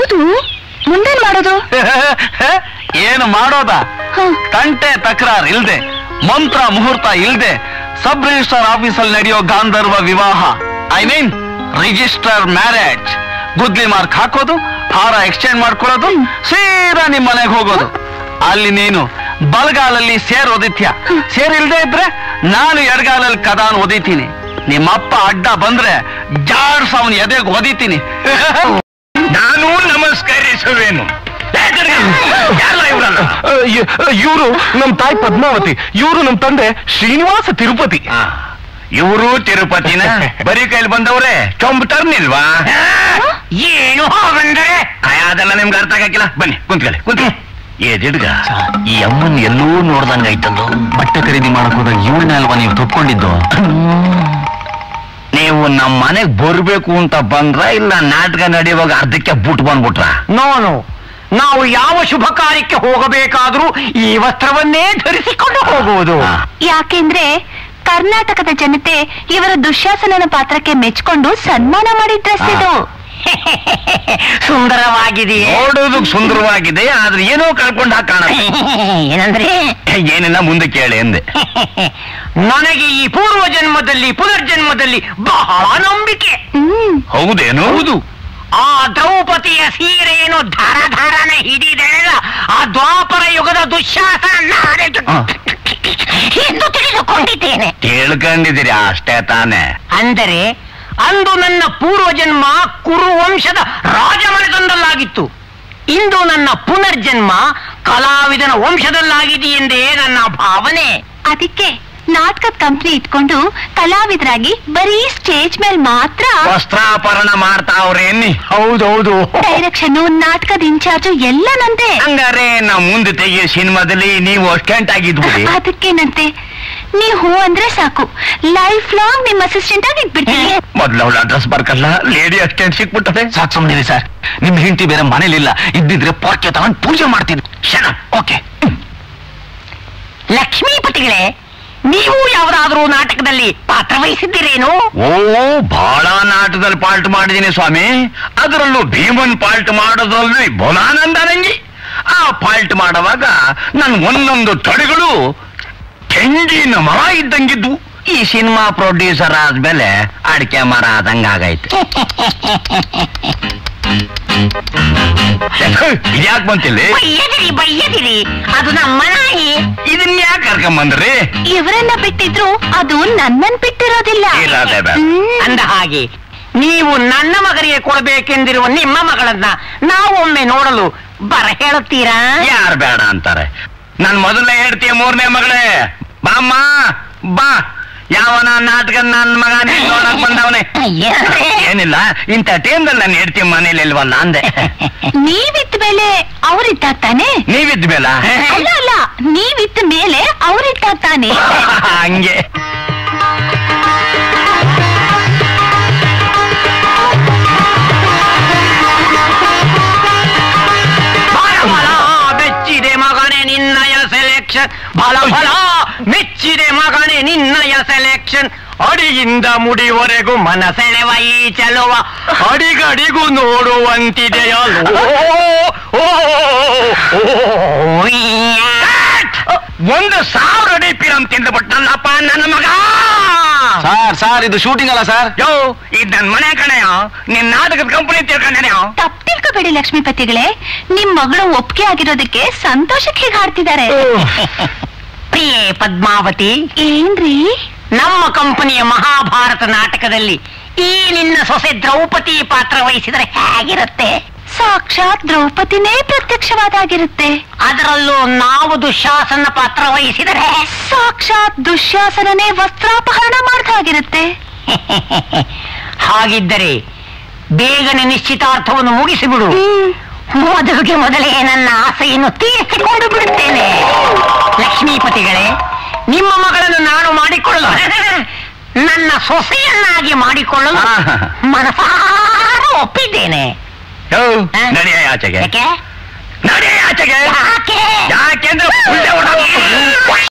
ಹೌದು ಮುಂದೇನ್ ಮಾಡೋದು ಏನು ಮಾಡೋದ ಹ. ತಂಟೆ ತಕರಾರ್ ಇಲ್ದೆ ಮಂತ್ರ ಮುಹೂರ್ತ ಇಲ್ದೆ ಸಬ್ ರಿಜಿಸ್ಟರ್ ಆಫೀಸಲ್ಲಿ ನಡೆಯೋ ಗಾಂಧರ್ವ ವಿವಾಹ ಐ ಮೀನ್ ರಿಜಿಸ್ಟರ್ ಮ್ಯಾರೇಜ್ ಗುದ್ಲಿ ಮಾರ್ಕ್ ಹಾಕೋದು ಹಾರ ಎಕ್ಸ್ಚೇಂಜ್ ಮಾಡ್ಕೊಳ್ಳೋದು ಸೀದಾ ನಿಮ್ ಮನೆಗೆ ಹೋಗೋದು ಅಲ್ಲಿ ನೀನು ಬಲಗಾಲಲ್ಲಿ ಸೇರ್ ಒದಿತ್ಯ ಸೇರ್ ಇಲ್ದೇ ಇದ್ರೆ ನಾನು ಎಡಗಾಲಲ್ಲಿ ಕದಾನ್ ಒದಿತೀನಿ ನಿಮ್ಮಪ್ಪ ಅಡ್ಡ ಬಂದ್ರೆ ಜಾಡ್ಸ್ ಅವನ್ ಎದೆಗೆ ಒದಿತೀನಿ ನಾನು ನಮಸ್ಕರಿಸುವೆನು ಇವರು ನಮ್ ತಾಯಿ ಪದ್ಮಾವತಿ ಇವರು ನಮ್ ತಂದೆ ಶ್ರೀನಿವಾಸ ತಿರುಪತಿ ಇವರು ತಿರುಪತಿನ ಬರೀ ಕೈಲಿ ಬಂದವ್ರೆ ಚೊಂಬು ತರ್ನಿಲ್ವಾ ಏನು ಬಂದ್ರೆ ಅದೆಲ್ಲ ನಿಮ್ಗೆ ಅರ್ಥ ಆಗಕ್ಕಿಲ್ಲ ಬನ್ನಿ ಕುಂತ್ಕೊಳ್ಳಿ ಕುಂತ ಏ ದಿಡ್ಗ ಈ ಅಮ್ಮನ್ ಎಲ್ಲೂ ನೋಡ್ದಂಗ ಐತಲ್ಲೋ ಬಟ್ಟೆ ಖರೀದಿ ಮಾಡಕ್ ಹೋದಾಗ ಇವಳನ್ನ ಅಲ್ವಾ ನೀವು ತೊಟ್ಕೊಂಡಿದ್ದು ನೀವು ನಮ್ಮ ಮನೆಗ್ ಬರ್ಬೇಕು ಅಂತ ಬಂದ್ರ ಇಲ್ಲ ನಾಟಕ ನಡೆಯುವಾಗ ಅರ್ಧಕ್ಕೆ ಬುಟ್ ಬಂದ್ಬಿಟ್ರ ನೋನು ನಾವು ಯಾವ ಶುಭ ಕಾರ್ಯಕ್ಕೆ ಹೋಗಬೇಕಾದ್ರೂ ಈ ವಸ್ತ್ರವನ್ನೇ ಧರಿಸಿಕೊಂಡು ಹೋಗುವುದು ಹಾ. ಯಾಕೆಂದ್ರೆ ಕರ್ನಾಟಕದ ಜನತೆ ಇವರ ದುಶ್ಯಾಸನನ ಪಾತ್ರಕ್ಕೆ ಮೆಚ್ಕೊಂಡು ಸನ್ಮಾನ ಮಾಡಿದ ಡ್ರೆಸ್ ಇದು ಸುಂದರವಾಗಿದೆಯೇ ನೋಡೋದಕ್ ಸುಂದರವಾಗಿದೆ ಆದ್ರೆ ಏನೋ ಕಳ್ಕೊಂಡ್ ಕಾಣ ಏನಂದ್ರೆ ಏನಿಲ್ಲ ಮುಂದೆ ಕೇಳಿ ಎಂದೆ ನನಗೆ ಈ ಪೂರ್ವ ಜನ್ಮದಲ್ಲಿ ಪುನರ್ಜನ್ಮದಲ್ಲಿ ಬಹಳ ನಂಬಿಕೆ ಹ್ಮ್ ಹೌದೇನು ಹೌದು ಆ ದ್ರೌಪದಿಯ ಸೀರೆಯನ್ನು ಧಾರ ಧಾರನೆ ಹಿಡಿದೆಳೆದ ಆ ದ್ವಾಪರ ಯುಗದ ದುಶ್ಯಾಸನ ನಾನೇ ಹಾ. ಎಂದು ತಿಳಿದುಕೊಂಡಿದ್ದೇನೆ ಕೇಳ್ಕೊಂಡಿದ್ದೀರಿ ಅಷ್ಟೇ ತಾನೆ ಅಂದರೆ ಅಂದು ನನ್ನ ಪೂರ್ವಜನ್ಮ ಕುರು ವಂಶದ ರಾಜಮನೆತನದಲ್ಲಾಗಿತ್ತು ಇಂದು ನನ್ನ ಪುನರ್ಜನ್ಮ ಕಲಾವಿದನ ವಂಶದಲ್ಲಾಗಿದೆಯೆಂದೇ ನನ್ನ ಭಾವನೆ ಅದಕ್ಕೆ ನಾಟಕದ ಕಂಪ್ನಿ ಇಟ್ಕೊಂಡು ಕಲಾವಿದರಾಗಿ ಬರೀ ಸ್ಟೇಜ್ ಮೇಲೆ ಮಾತ್ರ ವಸ್ತ್ರಾಪರಣ ಮಾಡ್ತಾವ್ರೆ ಎನ್ನಿ ಹೌದೌದು ಡೈರೆಕ್ಷನ್ ನಾಟಕದ ಇನ್ಚಾರ್ಜ್ ಎಲ್ಲ ನಂದೆ ಹಂಗಾರೆ ನಾವು ಮುಂದೆ ತೆಗಿಯೋ ಸಿನಿಮಾದಲ್ಲಿ ನೀವು ಅಸ್ಟೆಂಟ್ ಆಗಿದ್ಬಿಡಿ ಅದಕ್ಕೇನಂತೆ ನೀವ್ ಹೂ ಅಂದ್ರೆ ಸಾಕು ಲೈಫ್ ಲಾಂಗ್ ನಿಮ್ ಅಸಿಸ್ಟೆಂಟ್ ಆಗಿ ಇಟ್ಬಿಡ್ತೀನಿ ಮೊದ್ಲು ಅವಳ ಅಡ್ರೆಸ್ ಬರ್ಕಲ್ಲ ಲೇಡಿ ಅಸ್ಟೆಂಟ್ ಸಿಕ್ಬಿಟ್ಟದೆ ಸಾಕ್ ಸುಮ್ಮನೆ ಸರ್ ನಿಮ್ ಹೆಂಡತಿ ಬೇರೆ ಮನೇಲಿಲ್ಲ ಇದ್ದಿದ್ರೆ ಪೋರ್ಕೆ ತಗೊಂಡ್ ಪೂಜೆ ಮಾಡ್ತಿದ್ರು ಶಣ ಓಕೆ ಲಕ್ಷ್ಮೀಪತಿಗಳೇ ನೀವು ಯಾವುದಾದ್ರೂ ನಾಟಕದಲ್ಲಿ ಪಾತ್ರ ವಹಿಸಿದ್ದೀರೇನು ಓ ಬಹಳ ನಾಟದಲ್ಲಿ ಪಾಲ್ಟ್ ಮಾಡಿದೀನಿ ಸ್ವಾಮಿ ಅದರಲ್ಲೂ ಭೀಮನ್ ಪಾಲ್ಟ್ ಮಾಡೋದ್ರಲ್ಲಿ ಬೋಲಾನಂದ ನಂಗಿ ಆ ಪಾಲ್ಟ್ ಮಾಡುವಾಗ ನನ್ ಒಂದೊಂದು ತೊಡೆಗಳು ಕೆಂಜಿನ ಮರ ಇದ್ದಂಗಿದ್ವು ಈ ಸಿನಿಮಾ ಪ್ರೊಡ್ಯೂಸರ್ ಆದ್ಮೇಲೆ ಅಡಿಕೆ ಮರ ಆದಂಗಾಗೈತೆ ಇದ್ಯಾಕ್ ಬಂತಿಲ್ಲಿ ಬಯ್ಯದಿರಿ ಬಯ್ಯದಿರಿ ಅದು ನಮ್ಮ ನಾಯಿ ಇದನ್ನ ಯಾಕೆ ಕರ್ಕೊಂಬಂದ್ರಿ ಇವರನ್ನ ಬಿಟ್ಟಿದ್ರು ಅದು ನನ್ನನ್ ಬಿಟ್ಟಿರೋದಿಲ್ಲ ಇರೋದೇ ಬೇಡ. ಹ್ಮ್. ಅಂದ ಹಾಗೆ ನೀವು ನನ್ನ ಮಗನಿಗೆ ಕೊಡಬೇಕೆಂದಿರುವ ನಿಮ್ಮ ಮಗಳನ್ನ ನಾವೊಮ್ಮೆ ನೋಡಲು ಬರ ಹೇಳುತ್ತೀರಾ ಯಾರು ಬೇಡ ಅಂತಾರೆ ನನ್ ಮೊದಲನೇ ಹೇಳ್ತೀಯ ಮೂರನೇ ಮಗಳೇ ಬಾಮ್ಮ ಬಾ ಯಾವನ ನಾಟಕ ನನ್ ಮಗ ನೀನ್ ನೋಡಕ್ ಬಂದವನೇ ಏನಂದ್ರೆ? ಏನಿಲ್ಲ ಇಂಥ ಟೈಮ್ದಲ್ಲಿ ನನ್ನ ಹೆಡ್ತಿ ಮನೇಲಿ ಇಲ್ವಲ್ಲ ಅಂದೆ ನೀವಿದ್ದ ಮೇಲೆ ಅವರಿದ್ದಾಗ ತಾನೆ ನೀವಿದ್ ಮೇಲ ಅಲ್ಲ ಅಲ್ಲ ನೀವಿದ್ದ ಮೇಲೆ ಅವರಿದ್ದಾಗ ತಾನೆ ಹಂಗೆ ಬಲ ಬಲ ಮೆಚ್ಚಿದೆ ಮಗನೇ ನಿನ್ನಯ ಸೆಲೆಕ್ಷನ್ ಬಲ ಬಲ ಮೆಚ್ಚಿದೆ ಮಗನೇ ನಿನ್ನಯ ಸೆಲೆಕ್ಷನ್ ಅಡಿಯಿಂದ ಮುಡಿವರೆಗೂ ಮನಸೆಳೆವ ಈ ಚೆಲುವ ಅಡಿಗಡಿಗೂ ನೋಡುವಂತಿದೆಯಲ್ಲೋ ಓ, ಓ, ಓ, ಯಾ. ಒಂದು ಸಾವಿರ ಅಡಿ ಪಿರಂ ತಿಂದ್ಬಿಟ್ಟಲ್ಲಪ್ಪ ನನ್ನ ಮಗ ಸರ್ ಸರ್ ಇದು ಶೂಟಿಂಗ್ ಅಲ್ಲ ಸರ್ ಯೋ ಇದ್ ನನ್ ಮನೆ ಕಣೆಯ ನಿನ್ ನಾಟಕದ ಕಂಪನಿ ತಿಳ್ಕೊಂಡೇನೆಯೋ ತಪ್ಪು ತಿಳ್ಕೊಬೇಡಿ ಲಕ್ಷ್ಮೀಪತಿಗಳೇ ನಿಮ್ ಮಗಳು ಒಪ್ಪಿಗೆ ಆಗಿರೋದಕ್ಕೆ ಸಂತೋಷಕ್ಕೆ ಹೀಗೆ ಹಾಡ್ತಿದ್ದಾರೆ ಪ್ರಿಯೆ ಪದ್ಮಾವತಿ ಏನ್ರಿ ನಮ್ಮ ಕಂಪನಿಯ ಮಹಾಭಾರತ ನಾಟಕದಲ್ಲಿ ಈ ನಿನ್ನ ಸೊಸೆ ದ್ರೌಪದಿ ಪಾತ್ರ ವಹಿಸಿದರೆ ಹೇಗಿರುತ್ತೆ ಸಾಕ್ಷಾತ್ ದ್ರೌಪದಿನೇ ಪ್ರತ್ಯಕ್ಷವಾದಾಗಿರುತ್ತೆ ಅದರಲ್ಲೂ ನಾವು ದುಶಾಸನ ಪಾತ್ರ ವಹಿಸಿದರೆ ಸಾಕ್ಷಾತ್ ದುಶ್ಯಾಸನನೇ ವಸ್ತ್ರಾಪಹರಣ ಮಾಡ್ದಾಗಿರುತ್ತೆ ಹಾಗಿದ್ದರೆ ಬೇಗನೆ ನಿಶ್ಚಿತಾರ್ಥವನ್ನು ಮುಗಿಸಿಬಿಡು ಮದುವೆಗೆ ಮೊದಲೇ ನನ್ನ ಆಸೆಯನ್ನು ತೀರಿಸಿಕೊಂಡು ಬಿಡುತ್ತೇನೆ ಲಕ್ಷ್ಮೀಪತಿಗಳೇ ನಿಮ್ಮ ಮಗಳನ್ನು ನಾನು ಮಾಡಿಕೊಳ್ಳಲು ನನ್ನ ಸೊಸೆಯನ್ನಾಗಿ ಮಾಡಿಕೊಳ್ಳಲು ಆಹಾ. ಮನಸಾರ ಒಪ್ಪಿದ್ದೇನೆ ಯೋ ಹಾ? ನಡೆಯ ಆಚೆಗೆ ಯಾಕೆ ನಡೆಯ ಆಚೆಗೆ ಯಾಕೆ ಯಾಕೆಂದ್ರೆ ಉಲ್ಟೆ ಹೊಡೆದು-